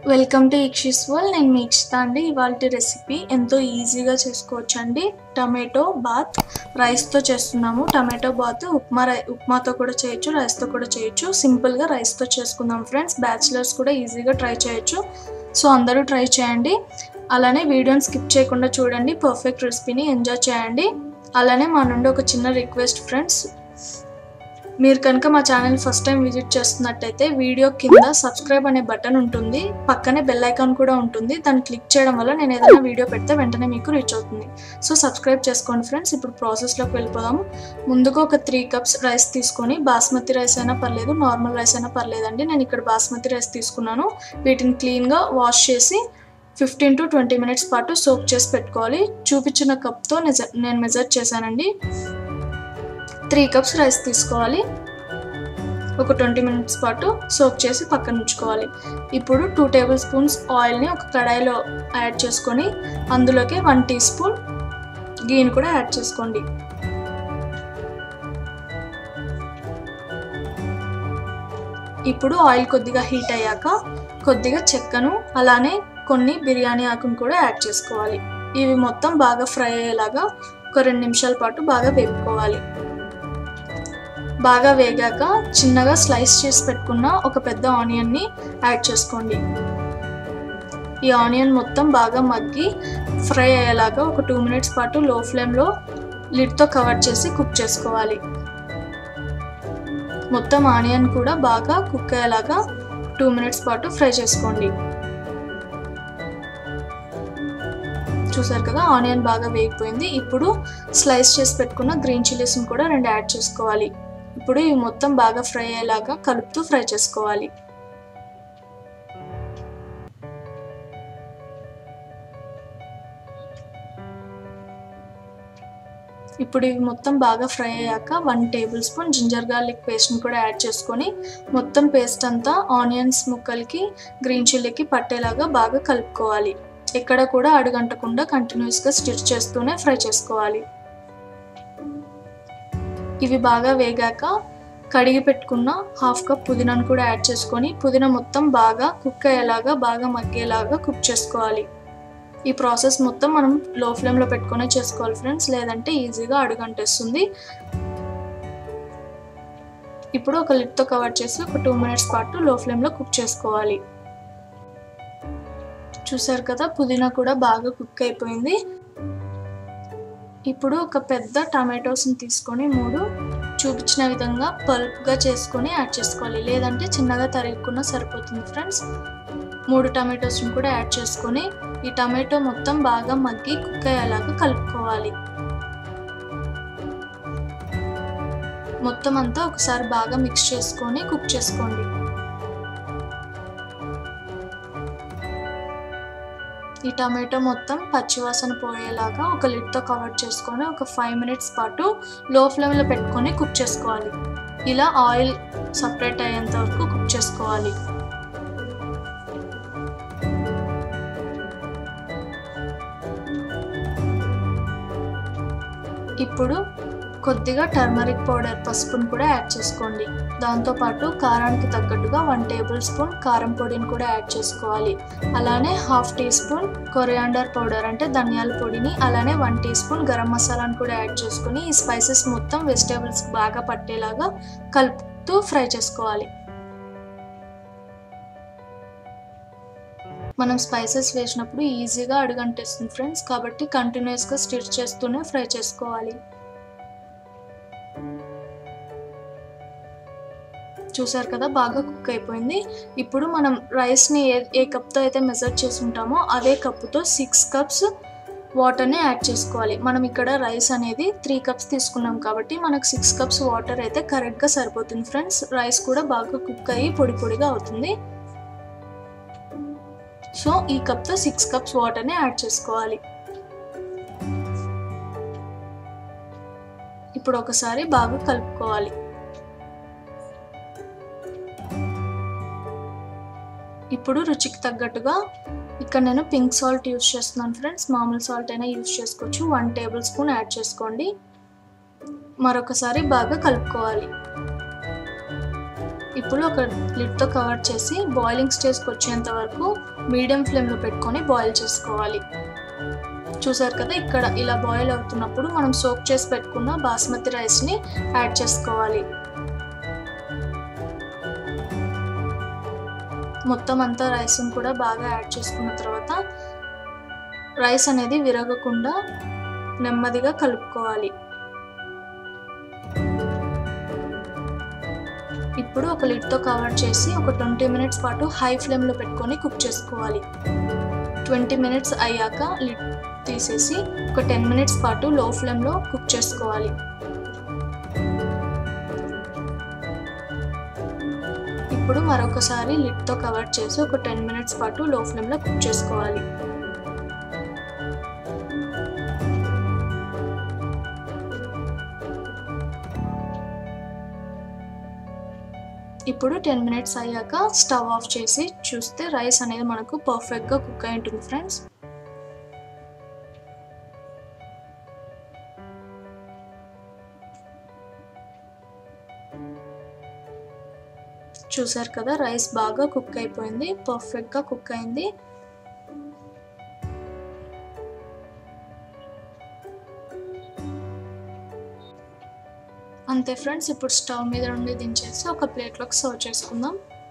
welcome to ఇక్షిస్ వల్ నేను మీ ఇక్షిత అండి ఇవాళ రెసిపీ ఎంతో ఈజీగా చేసుకోవచ్చు అండి టమాటో బాత్ రైస్తో చేస్తున్నాము టమాటో బాత్ ఉప్మా రై ఉప్మాతో కూడా చేయొచ్చు రైస్తో కూడా చేయొచ్చు సింపుల్గా రైస్తో చేసుకుందాం ఫ్రెండ్స్ బ్యాచిలర్స్ కూడా ఈజీగా ట్రై చేయొచ్చు సో అందరూ ట్రై చేయండి అలానే వీడియోని స్కిప్ చేయకుండా చూడండి పర్ఫెక్ట్ రెసిపీని ఎంజాయ్ చేయండి అలానే మా నుండి ఒక చిన్న రిక్వెస్ట్ ఫ్రెండ్స్ మీరు కనుక మా ఛానల్ ఫస్ట్ టైం విజిట్ చేస్తున్నట్టయితే వీడియో కింద సబ్స్క్రైబ్ అనే బటన్ ఉంటుంది పక్కనే బెల్ ఐకాన్ కూడా ఉంటుంది దాన్ని క్లిక్ చేయడం వల్ల నేను ఏదైనా వీడియో పెడితే వెంటనే మీకు రీచ్ అవుతుంది సో సబ్స్క్రైబ్ చేసుకోండి ఫ్రెండ్స్ ఇప్పుడు ప్రాసెస్లోకి వెళ్ళిపోదాము ముందుగా ఒక త్రీ కప్స్ రైస్ తీసుకొని బాస్మతి రైస్ అయినా పర్లేదు నార్మల్ రైస్ అయినా పర్లేదండి నేను ఇక్కడ బాస్మతి రైస్ తీసుకున్నాను వీటిని క్లీన్గా వాష్ చేసి ఫిఫ్టీన్ టు ట్వంటీ మినిట్స్ పాటు సోక్ చేసి పెట్టుకోవాలి చూపించిన కప్తో నేను మెజర్ చేశానండి త్రీ కప్స్ రైస్ తీసుకోవాలి ఒక ట్వంటీ మినిట్స్ పాటు సోక్ చేసి పక్కన ఉంచుకోవాలి ఇప్పుడు టూ టేబుల్ స్పూన్స్ ఆయిల్ని ఒక కడాయిలో యాడ్ చేసుకొని అందులోకి వన్ టీ స్పూన్ గీని కూడా యాడ్ చేసుకోండి ఇప్పుడు ఆయిల్ కొద్దిగా హీట్ అయ్యాక కొద్దిగా చెక్కను అలానే కొన్ని బిర్యానీ ఆకును కూడా యాడ్ చేసుకోవాలి ఇవి మొత్తం బాగా ఫ్రై అయ్యేలాగా ఒక రెండు నిమిషాల పాటు బాగా వేపుకోవాలి బాగా వేగాక చిన్నగా స్లైస్ చేసి పెట్టుకున్న ఒక పెద్ద ఆనియన్ని యాడ్ చేసుకోండి ఈ ఆనియన్ మొత్తం బాగా మగ్గి ఫ్రై అయ్యేలాగా ఒక టూ మినిట్స్ పాటు లో ఫ్లేమ్లో లిడ్తో కవర్ చేసి కుక్ చేసుకోవాలి మొత్తం ఆనియన్ కూడా బాగా కుక్ అయ్యేలాగా టూ మినిట్స్ పాటు ఫ్రై చేసుకోండి చూసారు కదా ఆనియన్ బాగా వేగిపోయింది ఇప్పుడు స్లైస్ చేసి పెట్టుకున్న గ్రీన్ చిల్లీస్ని కూడా రెండు యాడ్ చేసుకోవాలి ఇప్పుడు ఇవి మొత్తం బాగా ఫ్రై అయ్యేలాగా కలుపుతూ ఫ్రై చేసుకోవాలి ఇప్పుడు ఇవి మొత్తం బాగా ఫ్రై అయ్యాక one tablespoon ginger garlic పేస్ట్ని కూడా యాడ్ చేసుకొని మొత్తం పేస్ట్ అంతా ఆనియన్స్ ముక్కలకి గ్రీన్ చిల్లీకి పట్టేలాగా బాగా కలుపుకోవాలి ఎక్కడ కూడా అడుగంటకుండా కంటిన్యూస్గా స్టిచ్ చేస్తూనే ఫ్రై చేసుకోవాలి ఇవి బాగా వేగాక కడిగి పెట్టుకున్న హాఫ్ కప్ పుదీనాను కూడా యాడ్ చేసుకొని పుదీనా మొత్తం బాగా కుక్ అయ్యేలాగా బాగా మగ్గేలాగా కుక్ చేసుకోవాలి ఈ ప్రాసెస్ మొత్తం మనం లో ఫ్లేమ్లో పెట్టుకునే చేసుకోవాలి ఫ్రెండ్స్ లేదంటే ఈజీగా అడుగంటేస్తుంది ఇప్పుడు ఒక లిడ్తో కవర్ చేసి ఒక టూ మినిట్స్ పాటు లో ఫ్లేమ్లో కుక్ చేసుకోవాలి చూసారు కదా పుదీనా కూడా బాగా కుక్ అయిపోయింది ఇప్పుడు ఒక పెద్ద టమాటోస్ని తీసుకొని మూడు చూపించిన విధంగా పల్ప్గా చేసుకొని యాడ్ చేసుకోవాలి లేదంటే చిన్నగా తరుగుకున్న సరిపోతుంది ఫ్రెండ్స్ మూడు టమాటోస్ని కూడా యాడ్ చేసుకొని ఈ టమాటో మొత్తం బాగా మగ్గి కుక్ అయ్యేలాగా కలుపుకోవాలి మొత్తం అంతా ఒకసారి బాగా మిక్స్ చేసుకొని కుక్ చేసుకోండి ఈ టమాటో మొత్తం పచ్చివాసన పోయేలాగా ఒక లిడ్తో కవర్ చేసుకొని ఒక ఫైవ్ మినిట్స్ పాటు లో ఫ్లేమ్లో పెట్టుకొని కుక్ చేసుకోవాలి ఇలా ఆయిల్ సపరేట్ అయ్యేంత వరకు కుక్ చేసుకోవాలి ఇప్పుడు కొద్దిగా టర్మరిక్ పౌడర్ పసుపును కూడా యాడ్ చేసుకోండి దాంతోపాటు కారానికి తగ్గట్టుగా వన్ టేబుల్ స్పూన్ కారం పొడిని కూడా యాడ్ చేసుకోవాలి అలానే half teaspoon coriander powder అంటే ధనియాల పొడిని అలానే వన్ టీ స్పూన్ గరం మసాలాను కూడా యాడ్ చేసుకొని ఈ స్పైసెస్ మొత్తం వెజిటేబుల్స్ బాగా పట్టేలాగా కలుపుతూ ఫ్రై చేసుకోవాలి మనం స్పైసెస్ వేసినప్పుడు ఈజీగా అడుగంటేస్తుంది ఫ్రెండ్స్ కాబట్టి కంటిన్యూస్గా స్టిచ్ చేస్తూనే ఫ్రై చేసుకోవాలి చూసారు కదా బాగా కుక్ అయిపోయింది ఇప్పుడు మనం రైస్ని ఏ ఏ కప్తో అయితే మెజర్ చేసి ఉంటామో అదే కప్పుతో సిక్స్ కప్స్ వాటర్ని యాడ్ చేసుకోవాలి మనం ఇక్కడ రైస్ అనేది త్రీ కప్స్ తీసుకున్నాం కాబట్టి మనకు సిక్స్ కప్స్ వాటర్ అయితే కరెక్ట్గా సరిపోతుంది ఫ్రెండ్స్ రైస్ కూడా బాగా కుక్ అయ్యి పొడి పొడిగా అవుతుంది సో ఈ కప్తో సిక్స్ కప్స్ వాటర్ని యాడ్ చేసుకోవాలి ఇప్పుడు ఒకసారి బాగా కలుపుకోవాలి ఇప్పుడు రుచికి తగ్గట్టుగా ఇక్కడ నేను పింక్ సాల్ట్ యూస్ చేస్తున్నాను ఫ్రెండ్స్ మామూలు సాల్ట్ అయినా యూస్ చేసుకోవచ్చు వన్ టేబుల్ స్పూన్ యాడ్ చేసుకోండి మరొకసారి బాగా కలుపుకోవాలి ఇప్పుడు ఒక లిడ్తో కవర్ చేసి బాయిలింగ్ స్టేజ్కి వచ్చేంత వరకు మీడియం ఫ్లేమ్లో పెట్టుకొని బాయిల్ చేసుకోవాలి చూసారు కదా ఇక్కడ ఇలా బాయిల్ అవుతున్నప్పుడు మనం సోక్ చేసి పెట్టుకున్న బాస్మతి రైస్ని యాడ్ చేసుకోవాలి మొత్తం అంతా రైస్ని కూడా బాగా యాడ్ చేసుకున్న తర్వాత రైస్ అనేది విరగకుండా నెమ్మదిగా కలుపుకోవాలి ఇప్పుడు ఒక లిడ్తో కవర్ చేసి ఒక ట్వంటీ మినిట్స్ పాటు హై ఫ్లేమ్లో పెట్టుకొని కుక్ చేసుకోవాలి ట్వంటీ మినిట్స్ అయ్యాక లిడ్ తీసేసి ఒక టెన్ మినిట్స్ పాటు లో ఫ్లేమ్లో కుక్ చేసుకోవాలి ఇప్పుడు మరొకసారి లిడ్తో కవర్ చేసి ఒక టెన్ మినిట్స్ పాటు లో ఫ్లేమ్లో కుక్ చేసుకోవాలి ఇప్పుడు టెన్ మినిట్స్ అయ్యాక స్టవ్ ఆఫ్ చేసి చూస్తే రైస్ అనేది మనకు పర్ఫెక్ట్గా కుక్ అయి ఉంటుంది ఫ్రెండ్స్ చూసారు కదా రైస్ బాగా కుక్ అయిపోయింది పర్ఫెక్ట్గా కుక్ అయింది అంతే ఫ్రెండ్స్ ఇప్పుడు స్టవ్ మీద నుండి దించేసి ఒక ప్లేట్లోకి సర్వ్ చేసుకుందాం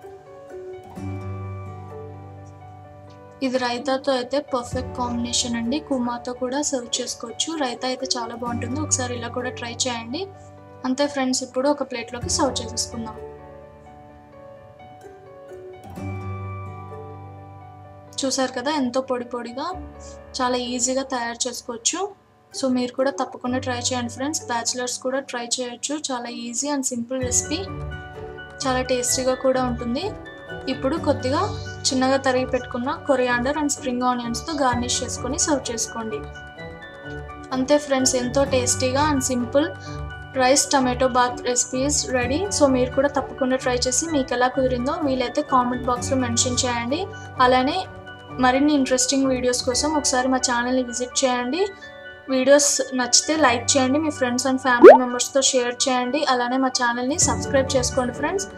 ఇది రైతాతో అయితే పర్ఫెక్ట్ కాంబినేషన్ అండి కుమాతో కూడా సర్వ్ చేసుకోవచ్చు రైతా అయితే చాలా బాగుంటుంది ఒకసారి ఇలా కూడా ట్రై చేయండి అంతే ఫ్రెండ్స్ ఇప్పుడు ఒక ప్లేట్లోకి సర్వ్ చేసేసుకుందాం చూసారు కదా ఎంతో పొడి పొడిగా చాలా ఈజీగా తయారు చేసుకోవచ్చు సో మీరు కూడా తప్పకుండా ట్రై చేయండి ఫ్రెండ్స్ బ్యాచిలర్స్ కూడా ట్రై చేయొచ్చు చాలా ఈజీ అండ్ సింపుల్ రెసిపీ చాలా టేస్టీగా కూడా ఉంటుంది ఇప్పుడు కొద్దిగా చిన్నగా తరిగి పెట్టుకున్న కొరియాండర్ అండ్ స్ప్రింగ్ ఆనియన్స్తో గార్నిష్ చేసుకొని సర్వ్ చేసుకోండి అంతే ఫ్రెండ్స్ ఎంతో టేస్టీగా and simple rice tomato bath recipes ready so మీరు కూడా తప్పకుండా ట్రై చేసి మీకు ఎలా కుదిరిందో వీలైతే కామెంట్ బాక్స్లో మెన్షన్ చేయండి అలానే మరిన్ని ఇంట్రెస్టింగ్ వీడియోస్ కోసం ఒకసారి మా ఛానల్ని విజిట్ చేయండి వీడియోస్ నచ్చితే లైక్ చేయండి మీ ఫ్రెండ్స్ అండ్ ఫ్యామిలీ మెంబర్స్తో షేర్ చేయండి అలానే మా ఛానల్ని సబ్స్క్రైబ్ చేసుకోండి friends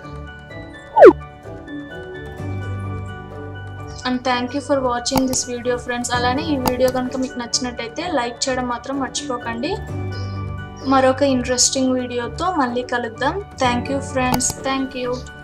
and thank you for watching this video friends అలానే ఈ వీడియో కనుక మీకు నచ్చినట్టయితే లైక్ చేయడం మాత్రం మర్చిపోకండి మరొక ఇంట్రెస్టింగ్ వీడియోతో మళ్ళీ కలుద్దాం thank you friends thank you